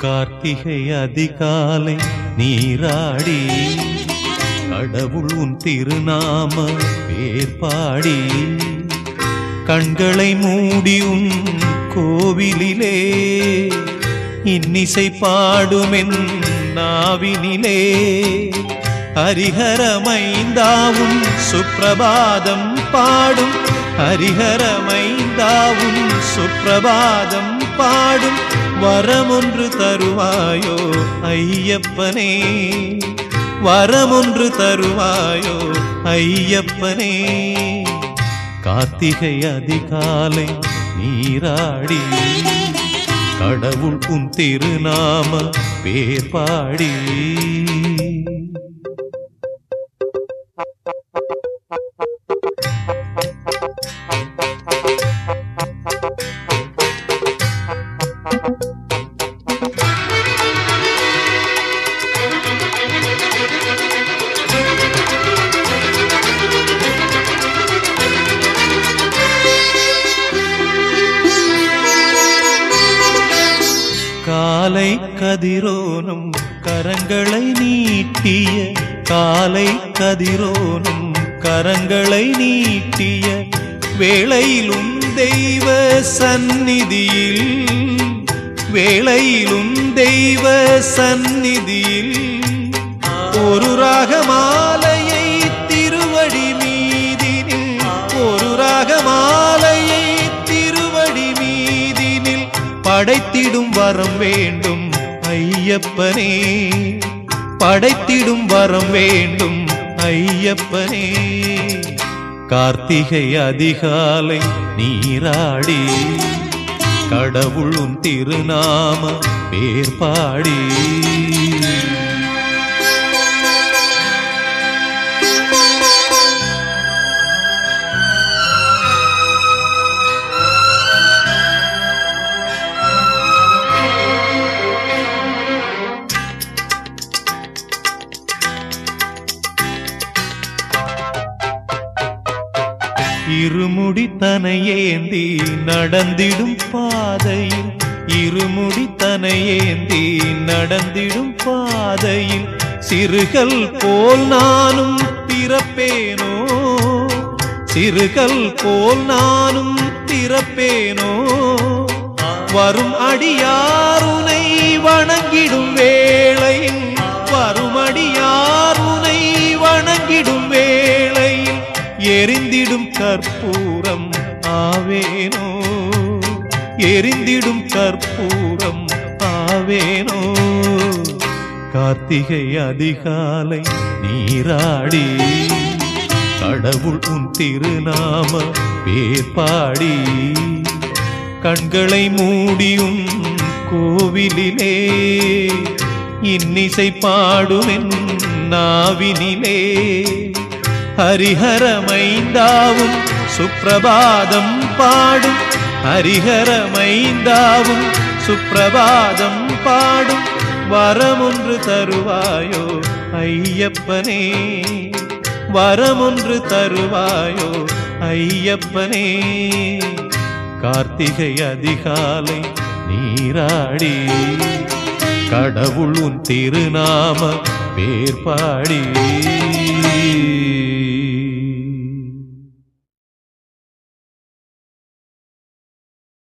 கார்த்திகை அதிகாலை நீராடி கடவுள் உன் திருநாம வேர்பாடி கண்களை மூடி உன் கோவிலிலே இன்னிசை பாடுமென் நாவினிலே ஹரிஹரமைந்தாவும் சுப்பிரபாதம் பாடும் ஹரிஹரமைந்தாவும் சுப்பிரபாதம் பாடும் வரமொன்று தருவாயோ ஐயப்பனே வரமொன்று தருவாயோ ஐயப்பனே கார்த்திகை அதிகாலை நீராடி கடவுள் உன் திருநாம பேர் பாடி காலை கதிரோனும் கரங்களை நீட்டிய காலை கதிரோனும் கரங்களை நீட்டிய வேளையிலும் தெய்வ சந்நிதியில் வேளையிலும் தெய்வ சந்நிதியில் ஒரு ராகமாலையை திருவடி மீதினில் ஒரு ராகமாலையை திருவடி மீதினில் படைத்திடும் வரம் வேண்டும் ஐயப்பனே படைத்திடும் வரம் வேண்டும் ஐயப்பனே கார்த்திகை அதிகாலை நீராடி கடவுள் உன் திருநாம பேர் பாடி இருமுடி தனையேந்தி நடந்திடும் பாதையில் இருமுடி தனையேந்தி நடந்திடும் பாதையில் சிறுகள் போல் நானும் பிறப்பேனோ சிறுகள் போல் நானும் பிறப்பேனோ வரும் அடியாருனை வணங்கிடும் வேளையில் வரும் அடியாருனை வணங்கிடும் வேளையில் எரிந்திடும் கற்பூரம் ஆவேனோ எரிந்திடும் கற்பூரம் ஆவேனோ கார்த்திகை அதிகாலை நீராடி கடவுள் உன் திருநாம பேர் பாடி கண்களை மூடியும் கோவிலிலே இன்னிசை பாடுமென் நாவினிலே ஹரிஹரமைந்தாவும் சுப்பிரபாதம் பாடும் ஹரிஹரமைந்தாவும் சுப்பிரபாதம் பாடும் வரமொன்று தருவாயோ ஐயப்பனே வரமொன்று தருவாயோ ஐயப்பனே கார்த்திகை அதிகாலை நீராடி கடவுள் உன் திருநாம பேர் பாடி